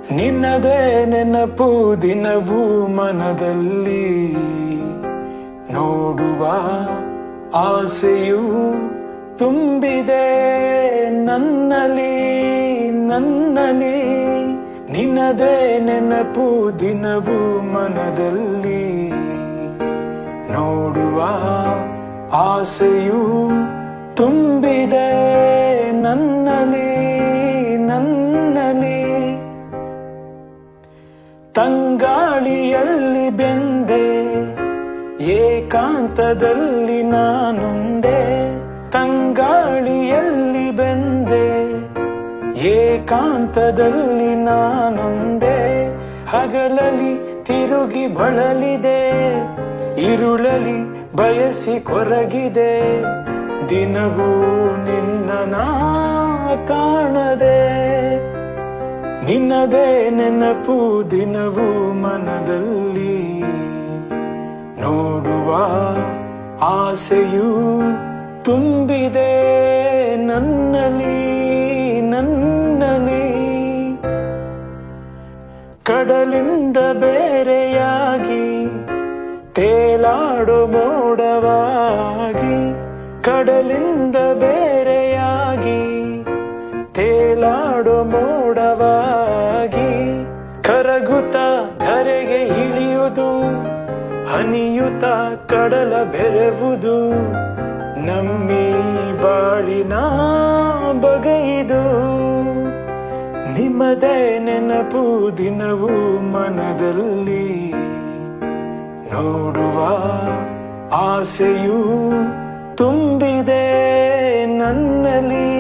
ನಿನ್ನದೇ ನೆನಪು ದಿನವೂ ಮನದಲ್ಲಿ ನೋಡುವ ಆಸೆಯು ತುಂಬಿದೆ ನನ್ನಲಿ ನನ್ನಲಿ ನಿನ್ನದೇ ನೆನಪು ದಿನವೂ ಮನದಲ್ಲಿ ನೋಡುವ ಆಸೆಯು ತುಂಬಿದೆ ನನ್ನಲಿ ನನ್ನಲಿ ತಂಗಾಳಿಯಲ್ಲಿ ಬೆಂದೆ ಏಕಾಂತದಲ್ಲಿ ನಾನೊಂದೇ ತಂಗಾಳಿಯಲ್ಲಿ ಬೆಂದೆ ಏಕಾಂತದಲ್ಲಿ ನಾನೊಂದೇ ಹಗಲಲಿ ತಿರುಗಿ ಬಳಲಿದೆ ಇರುಳಲಿ ಬಯಸಿ ಕೊರಗಿದೆ ದಿನವೂ ನಿನ್ನ ನಾ ಕಾಣದೆ ನಿನ್ನದೇ ನೆನಪು ದಿನವೂ ಮನದಲ್ಲಿ ನೋಡುವ ಆಸೆಯು ತುಂಬಿದೆ ನನ್ನಲಿ ನನ್ನಲಿ ಕಡಲಿಂದ ಬೇರೆಯಾಗಿ ತೇಲಾಡೋ ಮೋಡವಾಗಿ ಕಡಲಿಂದ ಬೇರೆಯಾಗಿ ತೇಲಾಡೋ ಮೋಡವಾಗಿ ಕರಗುತ್ತ ಧರೆಗೆ ಇಳಿಯುವುದು ಹನಿಯುತ ಕಡಲ ಬೆರೆವುದು ನಮ್ಮಿ ಬಾಳಿನ ಬಗೆಯಿದು ನಿಮ್ಮದೇ ನೆನಪು ದಿನವೂ ಮನದಲ್ಲಿ ನೋಡುವ ಆಸೆಯು ತುಂಬಿದೆ ನನ್ನಲ್ಲಿ